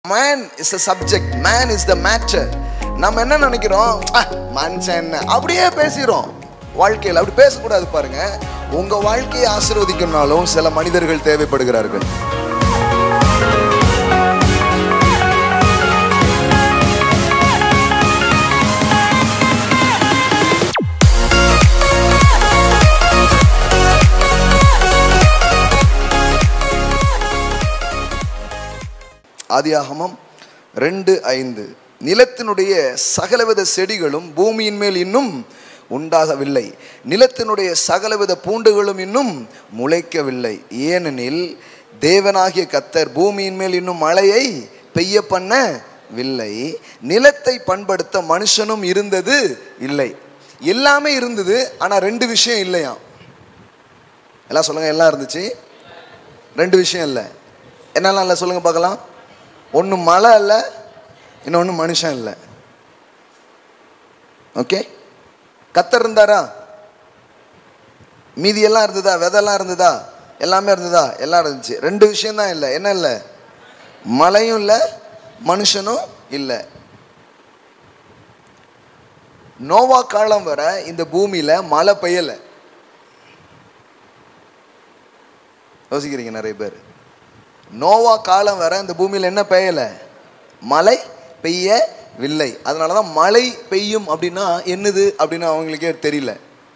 man is a subject man is the matter நம்ம என்ன நினைக்கிறோம் "அஹ், மனுஷன் என்ன அப்படியே பேசிடுறோம் வாழ்க்கையில் அப்படி பேசக்கூடாது பாருங்க உங்க வாழ்க்கையை ஆசீர்வதிக்கணும்னாலும் சில மனிதர்கள் தேவைப்படுகிறார்கள் ஆதியாகமம் ரெண்டு ஐந்து நிலத்தினுடைய சகலவித செடிகளும் பூமியின் மேல் இன்னும் உண்டாகவில்லை நிலத்தினுடைய சகலவித பூண்டுகளும் இன்னும் முளைக்கவில்லை ஏனெனில் தேவனாகிய கத்தர் பூமியின் மேல் இன்னும் மழையை பெய்ய பண்ணவில்லை நிலத்தை பண்படுத்த மனுஷனும் இருந்தது இல்லை எல்லாமே இருந்தது ஆனால் ரெண்டு விஷயம் இல்லையாம் எல்லாம் சொல்லுங்க எல்லாம் இருந்துச்சு ரெண்டு விஷயம் இல்லை என்னெல்லாம் இல்லை சொல்லுங்க பார்க்கலாம் ஒன்று மழை இல்லை இன்னொன்று மனுஷன் இல்லை ஓகே கத்தர் இருந்தாரா மீதி எல்லாம் இருந்ததா விதெல்லாம் இருந்ததா எல்லாமே இருந்ததா எல்லாம் இருந்துச்சு ரெண்டு விஷயம் தான் இல்லை என்ன இல்லை மழையும் இல்லை மனுஷனும் இல்லை நோவா காலம் வர இந்த பூமியில மழை பெய்யலை யோசிக்கிறீங்க நிறைய பேர் நோவா காலம் வர இந்த பூமியில் என்ன பெய்யலை மழை பெய்யவில்லை அதனால தான் மழை பெய்யும் அப்படின்னா என்னது அப்படின்னு அவங்களுக்கே தெரியல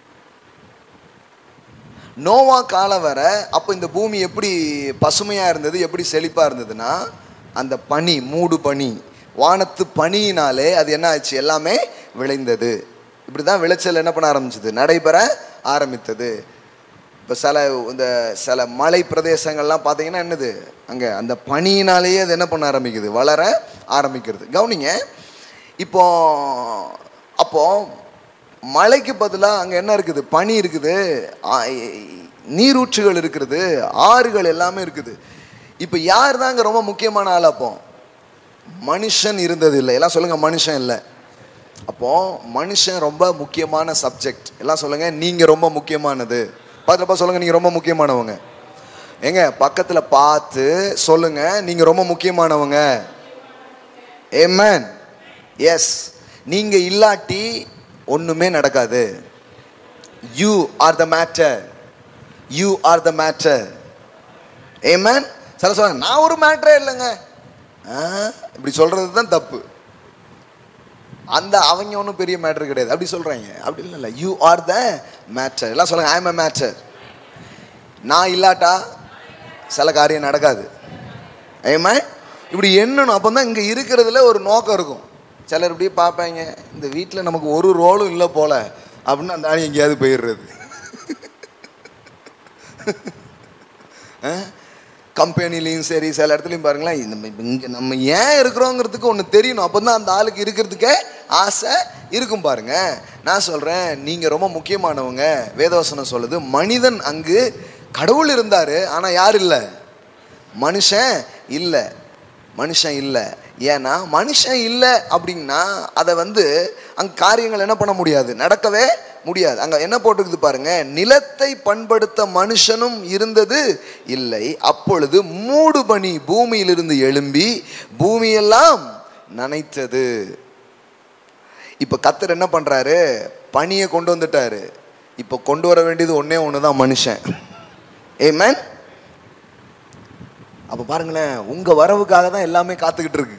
நோவா காலம் வர அப்போ இந்த பூமி எப்படி பசுமையாக இருந்தது எப்படி செழிப்பாக இருந்ததுன்னா அந்த பனி மூடு பனி வானத்து பனியினாலே அது என்ன ஆச்சு எல்லாமே விளைந்தது இப்படி தான் விளைச்சல் என்ன பண்ண ஆரம்பிச்சது நடைபெற ஆரம்பித்தது இப்போ சில இந்த சில மலை பிரதேசங்கள்லாம் பார்த்தீங்கன்னா என்னது அங்கே அந்த பனியினாலேயே அது என்ன பண்ண ஆரம்பிக்குது வளர ஆரம்பிக்கிறது கவனிங்க இப்போ அப்போ மலைக்கு பதிலாக அங்கே என்ன இருக்குது பனி இருக்குது ஆ- நீரூற்றுகள் இருக்கிறது ஆறுகள் எல்லாமே இருக்குது இப்போ யார் தான் அங்கே ரொம்ப முக்கியமான ஆள் அப்போ மனுஷன் இருந்தது இல்லை எல்லாம் சொல்லுங்க மனுஷன் இல்லை அப்போ மனுஷன் ரொம்ப முக்கியமான சப்ஜெக்ட் எல்லாம் சொல்லுங்க நீங்க ரொம்ப முக்கியமானது பார்த்துப்பா சொல்லுங்க நீங்க ரொம்ப முக்கியமானவங்க ஏங்க பக்கத்துல பார்த்து சொல்லுங்க நீங்க ரொம்ப முக்கியமானவங்க ஏமேன் எஸ் நீங்க இல்லாட்டி ஒண்ணுமே நடக்காது you are the matter you are the matter ஏமேன் சில சொல்லுங்க நான் ஒரு மேட்டரே இல்லைங்க ஆ, இப்படி சொல்றது தான் தப்பு அந்த அவங்க ஒன்றும் பெரிய மேட்டர் கிடையாது அப்படி சொல்றாங்க அப்படி இல்லை இல்லை யூ ஆர் த மேட்டர் எல்லாம் சொல்லுங்க ஐ எம் a மேட்டர் நான் இல்லாட்டா சில காரியம் நடக்காது ஏமா இப்படி எண்ணணும் அப்போ தான் இங்கே இருக்கிறதுல ஒரு நோக்கம் இருக்கும் சிலர் இப்படியே பார்ப்பாங்க இந்த வீட்டில் நமக்கு ஒரு ரோலும் இல்லை போல அப்படின்னு அந்த ஆள் எங்கேயாவது போயிடுறது கம்பெனிலையும் சரி சில இடத்துலையும் பாருங்களேன் இந்த இங்கே நம்ம ஏன் இருக்கிறோங்கிறதுக்கு ஒன்று தெரியணும் அப்போ தான் அந்த ஆளுக்கு இருக்கிறதுக்கே ஆசை இருக்கும் பாருங்க நான் சொல்கிறேன் நீங்கள் ரொம்ப முக்கியமானவங்க வேதவசனம் சொல்லுது மனிதன் அங்கு கடவுள் இருந்தார் ஆனால் யார் இல்லை மனுஷன் இல்லை மனுஷன் இல்லை ஏன்னா மனுஷன் இல்லை அப்படின்னா அதை வந்து அங்கே காரியங்கள் என்ன பண்ண முடியாது நடக்கவே முடியாது அங்கே என்ன போட்டுக்குது பாருங்க நிலத்தை பண்படுத்த மனுஷனும் இருந்தது இல்லை அப்பொழுது மூடு பனி பூமியிலிருந்து எழும்பி பூமியெல்லாம் நனைத்தது இப்போ கத்தர் என்ன பண்ணுறாரு பனியை கொண்டு வந்துட்டாரு இப்போ கொண்டு வர வேண்டியது ஒன்றே ஒன்று தான் மனுஷன் ஏமேன் அப்போ பாருங்களேன் உங்க வரவுக்காக தான் எல்லாமே காத்துக்கிட்டு இருக்கு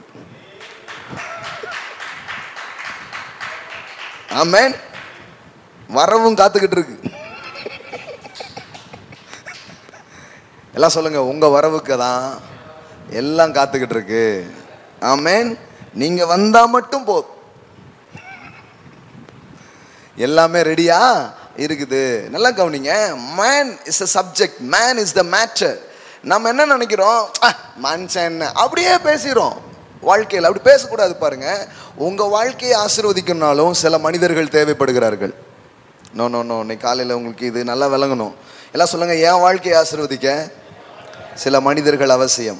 ஆமென் வரவும் காத்துக்கிட்டு இருக்கு எல்லாம் சொல்லுங்க உங்க வரவுக்கு தான் எல்லாம் காத்துக்கிட்டு இருக்கு ஆமென் நீங்க வந்தா மட்டும் போதும் எல்லாமே ரெடியா இருக்குது நல்லா கவனிங்க man is a subject man is the matter நம்ம என்ன நினைக்கிறோம் "அஹ், மனுஷன் என்ன அப்படியே பேசிடுறோம் வாழ்க்கையில் அப்படி பேசக்கூடாது பாருங்க உங்க வாழ்க்கையை ஆசீர்வதிக்கணும்னாலும் சில மனிதர்கள் தேவைப்படுகிறார்கள் நோ நோ நோ இன்னைக்கு காலையில் உங்களுக்கு இது நல்லா விளங்கணும் எல்லாம் சொல்லுங்க என் வாழ்க்கையை ஆசீர்வதிக்க சில மனிதர்கள் அவசியம்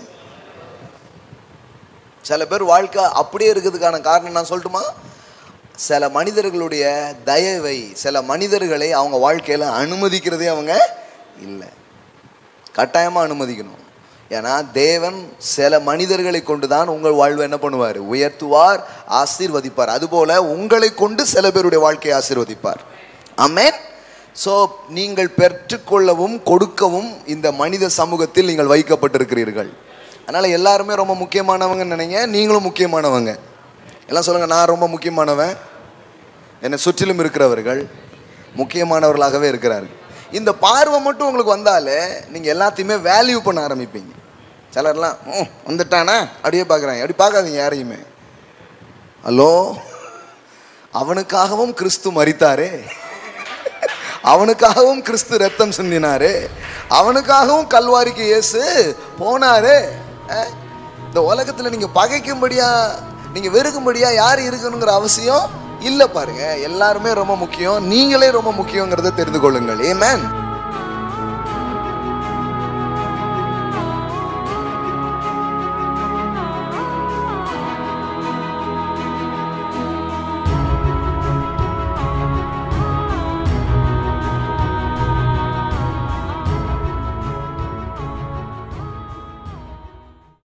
சில பேர் வாழ்க்கை அப்படியே இருக்கிறதுக்கான காரணம் நான் சொல்லட்டுமா சில மனிதர்களுடைய தயவை சில மனிதர்களை அவங்க வாழ்க்கையில் அனுமதிக்கிறதே அவங்க இல்லை கட்டாயமாக அனுமதிக்கணும் ஏன்னா தேவன் சில மனிதர்களை கொண்டு தான் உங்கள் வாழ்வை என்ன பண்ணுவார் உயர்த்துவார் ஆசீர்வதிப்பார் அதுபோல உங்களை கொண்டு சில பேருடைய வாழ்க்கையை ஆசீர்வதிப்பார் ஆமென் ஸோ நீங்கள் பெற்றுக்கொள்ளவும் கொடுக்கவும் இந்த மனித சமூகத்தில் நீங்கள் வைக்கப்பட்டிருக்கிறீர்கள் அதனால் எல்லாருமே ரொம்ப முக்கியமானவங்க நினைங்க நீங்களும் முக்கியமானவங்க எல்லாம் சொல்லுங்கள் நான் ரொம்ப முக்கியமானவன் என்னை சுற்றிலும் இருக்கிறவர்கள் முக்கியமானவர்களாகவே இருக்கிறார்கள் இந்த பார்வை மட்டும் உங்களுக்கு வந்தாலே நீங்கள் எல்லாத்தையுமே வேல்யூ பண்ண ஆரம்பிப்பீங்க சிலர்லாம் ம் வந்துட்டானா அப்படியே பார்க்குறாங்க அப்படி பார்க்காதீங்க யாரையுமே ஹலோ அவனுக்காகவும் கிறிஸ்து மரித்தாரே அவனுக்காகவும் கிறிஸ்து ரத்தம் சிந்தினாரு அவனுக்காகவும் கல்வாரிக்கு இயேசு போனாரு அஹ், இந்த உலகத்துல நீங்க பகைக்கும்படியா நீங்க வெறுக்கும்படியா யார் இருக்கணுங்கிற அவசியம் இல்லை பாருங்க எல்லாருமே ரொம்ப முக்கியம் நீங்களே ரொம்ப முக்கியங்கிறத தெரிந்து கொள்ளுங்கள் ஏமேன்